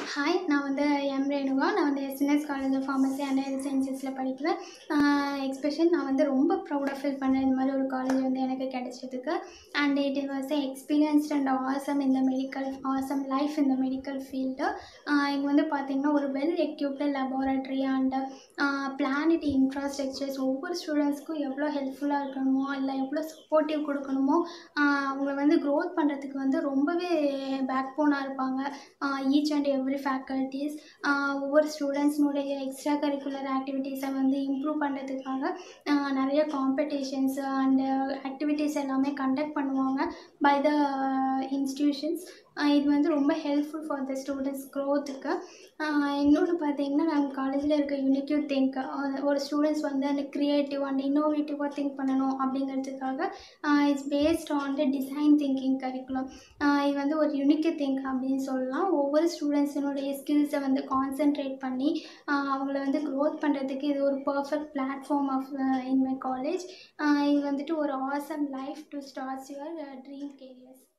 hi நான் வந்து M Renuka நான் வந்து SNS college of pharmacy and health சயின்சஸில் படிக்கிறேன் எக்ஸ்பெஷல் நான் வந்து ரொம்ப ப்ரௌடாக ஃபீல் பண்ணேன் இந்த மாதிரி ஒரு காலேஜ் வந்து எனக்கு கிடைச்சதுக்கு and it was experienced and awesome இந்த மெடிக்கல் ஆசம் லைஃப் இந்த மெடிக்கல் ஃபீல்டு இங்கே வந்து பார்த்திங்கன்னா ஒரு well equipped laboratory and planned infrastructures ஒவ்வொரு ஸ்டூடெண்ட்ஸ்க்கும் எவ்வளோ ஹெல்ப்ஃபுல்லாக இருக்கணுமோ இல்லை எவ்வளோ சப்போர்ட்டிவ் கொடுக்கணுமோ அவங்கள வந்து க்ரோத் பண்ணுறதுக்கு வந்து ரொம்பவே பேக் போனாக இருப்பாங்க ஈச் அண்ட் எவ்ரி ஃபேக்கல்ட்டிஸ் ஒவ்வொரு ஸ்டூடெண்ட்ஸ்னுடைய எக்ஸ்ட்ரா கரிக்குலர் ஆக்டிவிட்டீஸை வந்து இம்ப்ரூவ் பண்ணுறதுக்காக நிறைய காம்படிஷன்ஸ் அண்டு ஆக்டிவிட்டீஸ் எல்லாமே கண்டக்ட் பண்ணுவாங்க பை த இன்ஸ்டியூஷன்ஸ் இது வந்து ரொம்ப ஹெல்ப்ஃபுல் ஃபார் த ஸ்டூடெண்ட்ஸ் க்ரோத்துக்கு இன்னொன்று பார்த்தீங்கன்னா நாங்கள் காலேஜில் இருக்க யூனிக்யூ திங்க் ஒரு ஸ்டூடெண்ட்ஸ் வந்து அந்த க்ரியேட்டிவ் அண்ட் இன்னோவேட்டிவாக திங்க் பண்ணணும் அப்படிங்கிறதுக்காக it's based on the design thinking curriculum இது வந்து ஒரு யூனிக்யூ திங்க் அப்படின்னு சொல்லலாம் ஒவ்வொரு ஸ்டூடெண்ட்ஸினுடைய ஸ்கில்ஸை வந்து கான்சென்ட்ரேட் பண்ணி அவங்கள வந்து க்ரோத் பண்ணுறதுக்கு இது ஒரு perfect platform of in my college இது வந்துட்டு ஒரு awesome life to starts your dream careers